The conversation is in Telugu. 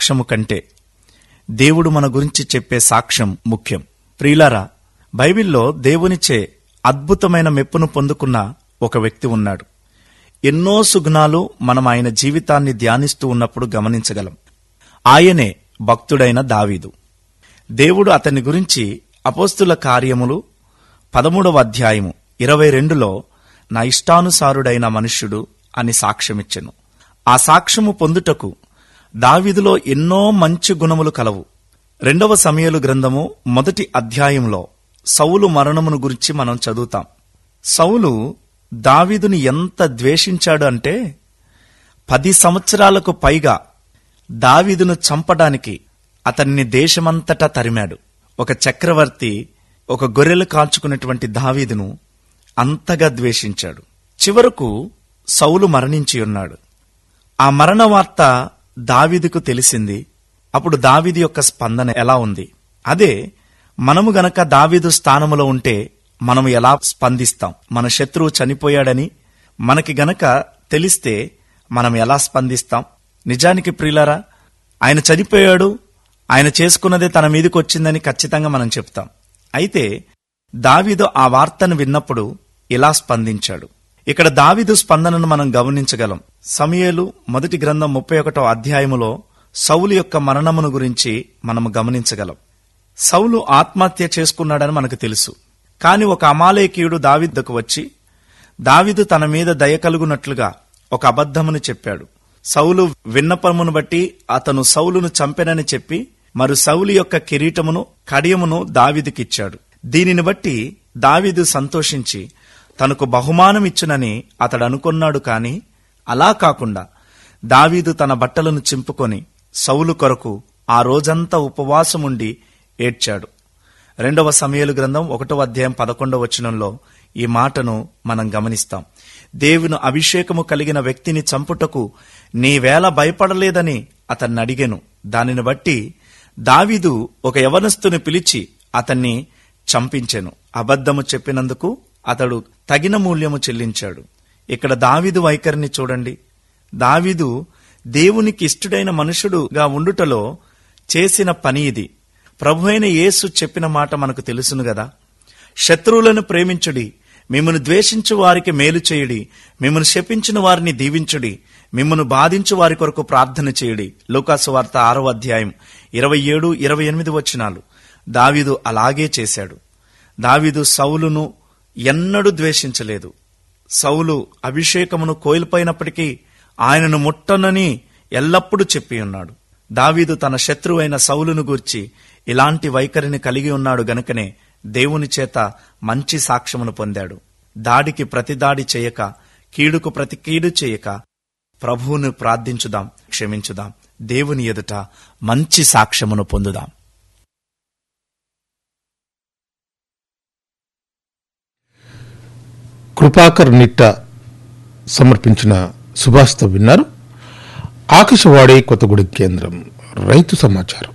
సాక్ష్యము కంటే దేవుడు మన గురించి చెప్పే సాక్ష్యం ముఖ్యం ప్రియులారా బైబిల్లో దేవునిచే అద్భుతమైన మెప్పును పొందుకున్న ఒక వ్యక్తి ఉన్నాడు ఎన్నో సుగుణాలు మనం ఆయన జీవితాన్ని ధ్యానిస్తూ ఉన్నప్పుడు గమనించగలం ఆయనే భక్తుడైన దావీదు దేవుడు అతని గురించి అపోస్తుల కార్యములు పదమూడవ అధ్యాయము ఇరవై రెండులో నా ఇష్టానుసారుడైన మనుష్యుడు అని సాక్ష్యమిచ్చెను ఆ సాక్ష్యము పొందుటకు దావీదులో ఎన్నో మంచి గుణములు కలవు రెండవ సమయలు గ్రంథము మొదటి అధ్యాయంలో సౌలు మరణమును గురించి మనం చదువుతాం సౌలు దావీదుని ఎంత ద్వేషించాడు అంటే పది సంవత్సరాలకు పైగా దావీదును చంపడానికి అతన్ని దేశమంతటా తరిమాడు ఒక చక్రవర్తి ఒక గొర్రెలు కాల్చుకున్నటువంటి దావీదును అంతగా ద్వేషించాడు చివరకు సౌలు మరణించి ఉన్నాడు ఆ మరణ వార్త దావీదుకు తెలిసింది అప్పుడు దావీదు యొక్క స్పందన ఎలా ఉంది అదే మనము గనక దావీదు స్థానములో ఉంటే మనము ఎలా స్పందిస్తాం మన శత్రువు చనిపోయాడని మనకి గనక తెలిస్తే మనం ఎలా స్పందిస్తాం నిజానికి ప్రియులారా ఆయన చనిపోయాడు ఆయన చేసుకున్నదే తన మీదకి వచ్చిందని ఖచ్చితంగా మనం చెప్తాం అయితే దావీదు ఆ వార్తను విన్నప్పుడు ఇలా స్పందించాడు ఇక్కడ దావీదు స్పందనను మనం గమనించగలం సమయేలు మొదటి గ్రంథం ముప్పై ఒకటో అధ్యాయములో సౌలు యొక్క మరణమును గురించి మనము గమనించగలం సౌలు ఆత్మహత్య చేసుకున్నాడని మనకు తెలుసు కాని ఒక అమాలేకీయుడు దావిద్దకు వచ్చి దావిదు తన మీద దయ కలుగునట్లుగా ఒక అబద్ధమును చెప్పాడు సౌలు విన్నపమును బట్టి అతను సౌలును చంపెనని చెప్పి మరి సౌలు యొక్క కిరీటమును కడియమును దావిదికిచ్చాడు దీనిని బట్టి దావీదు సంతోషించి తనకు బహుమానమిచ్చునని అతడు అనుకున్నాడు కాని అలా కాకుండా దావీదు తన బట్టలను చింపుకొని సౌలు కొరకు ఆ రోజంతా ఉపవాసముండి ఏడ్చాడు రెండవ సమయలు గ్రంథం ఒకటవ అధ్యాయం పదకొండవ వచనంలో ఈ మాటను మనం గమనిస్తాం దేవుని అభిషేకము కలిగిన వ్యక్తిని చంపుటకు నీవేళ భయపడలేదని అతన్ని అడిగెను దానిని బట్టి దావీదు ఒక యవనస్తుని పిలిచి అతన్ని చంపించెను అబద్ధము చెప్పినందుకు అతడు తగిన మూల్యము చెల్లించాడు ఇక్కడ దావీదు వైఖరిని చూడండి దావీదు దేవునికి ఇష్టుడైన మనుషుడుగా ఉండుటలో చేసిన పని ఇది ప్రభు అయిన యేసు చెప్పిన మాట మనకు తెలుసును గదా శత్రువులను ప్రేమించుడి మిమ్మను ద్వేషించు వారికి మేలు చేయుడి మిమ్మను శపించిన వారిని దీవించుడి మిమ్మను బాధించు వారి కొరకు ప్రార్థన చేయుడి లోకాసు వార్త ఆరో అధ్యాయం ఇరవై ఏడు ఇరవై ఎనిమిది వచనాలు దావీదు అలాగే చేశాడు దావీదు సౌలును ఎన్నడూ ద్వేషించలేదు సౌలు అభిషేకమును కోల్పోయినప్పటికీ ఆయనను ముట్టనని ఎల్లప్పుడూ చెప్పి ఉన్నాడు దావీదు తన శత్రువైన సౌలును గూర్చి ఇలాంటి వైఖరిని కలిగి ఉన్నాడు గనుకనే దేవుని చేత మంచి సాక్ష్యమును పొందాడు దాడికి ప్రతిదాడి చేయక కీడుకు ప్రతి కీడు చేయక ప్రభువును ప్రార్థించుదాం క్షమించుదాం దేవుని ఎదుట మంచి సాక్ష్యమును పొందుదాం కృపాకర్ నిట్ట సమర్పించిన సుభాస్తో విన్నారు ఆకాశవాణి కొత్తగూడెం కేంద్రం రైతు సమాచారం